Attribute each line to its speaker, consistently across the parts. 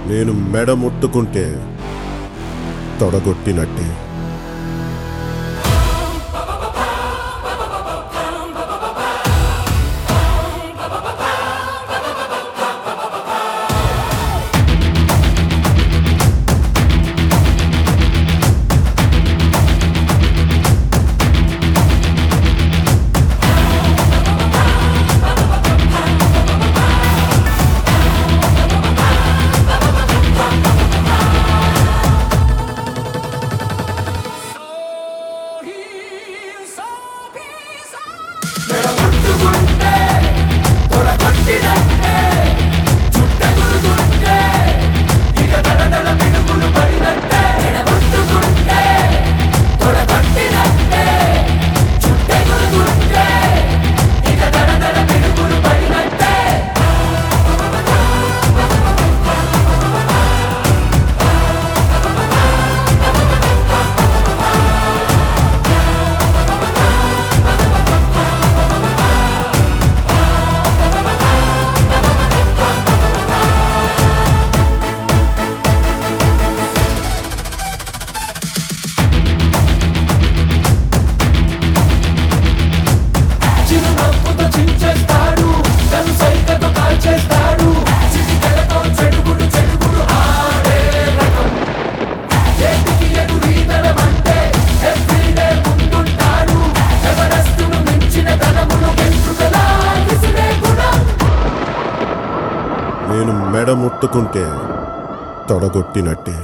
Speaker 1: నేను మెడ ముట్టుకుంటే తొడగొట్టినట్టే
Speaker 2: చిరునవ్వుతో చించేస్తాడు తను సైకతో కాల్చేస్తాడు చిటికెలతో చెడుగుడు చెడుగుడు ఆడే రకం చేతికి ఎదురీతనం అంటే ఎవ్రీడే ముందుంటాడు ఎవరెస్టును మించిన ధనమును వెంట్రుకలా విసిరే గుణం
Speaker 1: నేను మెడ ముట్టుకుంటే తొడగొట్టినట్టే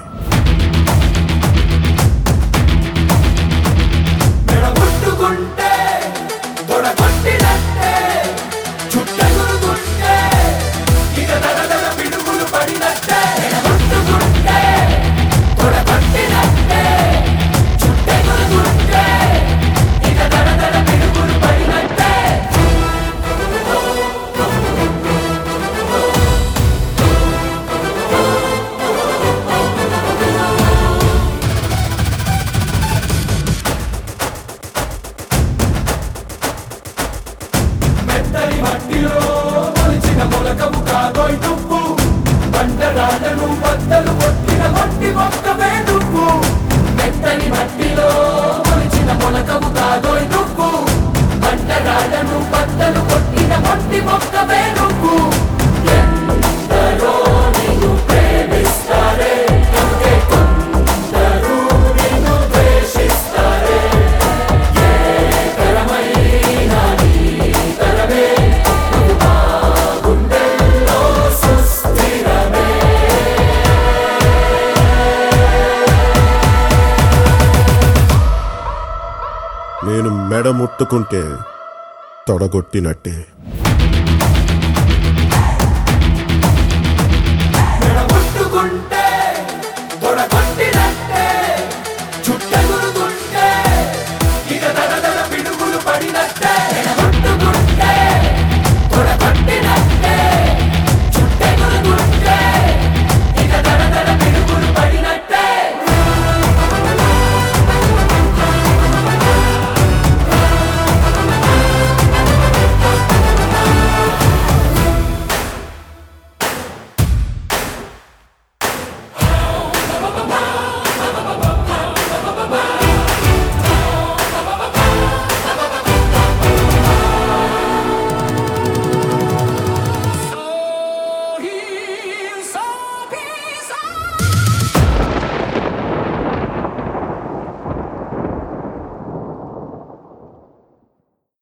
Speaker 2: మెడముట్టుకుంటే తొడగొట్టినట్టే చుట్టగురుతుంటే ఇక దడదడ పిడుగులు పడినట్టే మెడముట్టుకుంటే తొడగొట్టినట్టే చుట్టగురుతుంటే ఇక దడదడ పిడుగులు పడినట్టే మెత్తని మట్టిలో మొలిచిన మొలకము కాదోయ్ నువ్వు బండరాళ్ళను బద్దలు కొట్టిన మట్టి మొక్కవే నువ్వు మెత్తని మట్టిలో మొలిచిన మొలకము కాదోయ్ నువ్వు బండరాళ్ళను బద్దలు కొట్టిన మట్టి మొక్కవే నువ్వు ఎందరో నిన్ను ప్రేమిస్తారే అందుకే కొందరు నిన్ను ద్వేషిస్తారే ఏకరమైన నీ తరమే నువ్వు మా గుండెల్లో సుస్థిరమే
Speaker 1: నేను మెడ ముట్టుకుంటే తొడగొట్టినట్టే